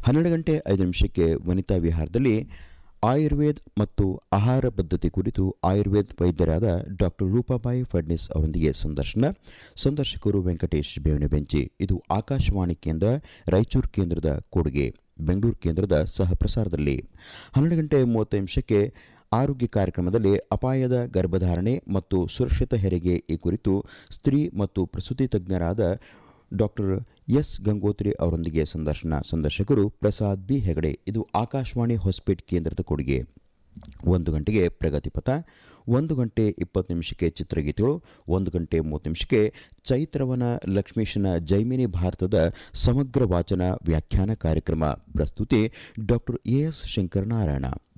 ಹನ್ನೆರಡು ಗಂಟೆ ಐದು ನಿಮಿಷಕ್ಕೆ ವನಿತಾ ವಿಹಾರದಲ್ಲಿ ಆಯುರ್ವೇದ್ ಮತ್ತು ಆಹಾರ ಪದ್ಧತಿ ಕುರಿತು ಆಯುರ್ವೇದ್ ವೈದ್ಯರಾದ ಡಾಕ್ಟರ್ ರೂಪಾಬಾಯಿ ಫಡ್ನಿಸ್ ಅವರೊಂದಿಗೆ ಸಂದರ್ಶನ ಸಂದರ್ಶಕರು ವೆಂಕಟೇಶ್ ಬೇವನೆ ಬೆಂಚಿ ಇದು ಆಕಾಶವಾಣಿ ಕೇಂದ್ರ ರಾಯಚೂರು ಕೇಂದ್ರದ ಕೊಡುಗೆ ಬೆಂಗಳೂರು ಕೇಂದ್ರದ ಸಹ ಪ್ರಸಾರದಲ್ಲಿ ಹನ್ನೆರಡು ಗಂಟೆ ಮೂವತ್ತು ನಿಮಿಷಕ್ಕೆ ಆರೋಗ್ಯ ಕಾರ್ಯಕ್ರಮದಲ್ಲಿ ಅಪಾಯದ ಗರ್ಭಧಾರಣೆ ಮತ್ತು ಸುರಕ್ಷಿತ ಹೆರಿಗೆ ಈ ಕುರಿತು ಸ್ತ್ರೀ ಮತ್ತು ಪ್ರಸೂತಿ ತಜ್ಞರಾದ ಡಾಕ್ಟರ್ ಎಸ್ ಗಂಗೋತ್ರಿ ಅವರೊಂದಿಗೆ ಸಂದರ್ಶನ ಸಂದರ್ಶಕರು ಪ್ರಸಾದ್ ಬಿ ಹೆಗಡೆ ಇದು ಆಕಾಶವಾಣಿ ಹೊಸಪೇಟ್ ಕೇಂದ್ರದ ಕೊಡುಗೆ ಒಂದು ಗಂಟೆಗೆ ಪ್ರಗತಿಪಥ ಒಂದು ಗಂಟೆ ಇಪ್ಪತ್ತು ನಿಮಿಷಕ್ಕೆ ಚಿತ್ರಗೀತೆಗಳು ಒಂದು ಗಂಟೆ ಮೂವತ್ತು ನಿಮಿಷಕ್ಕೆ ಚೈತ್ರವನ ಲಕ್ಷ್ಮೀಶನ ಜೈಮಿನಿ ಭಾರತದ ಸಮಗ್ರ ವಾಚನ ವ್ಯಾಖ್ಯಾನ ಕಾರ್ಯಕ್ರಮ ಪ್ರಸ್ತುತಿ ಡಾಕ್ಟರ್ ಎ ಎಸ್ ಶಂಕರನಾರಾಯಣ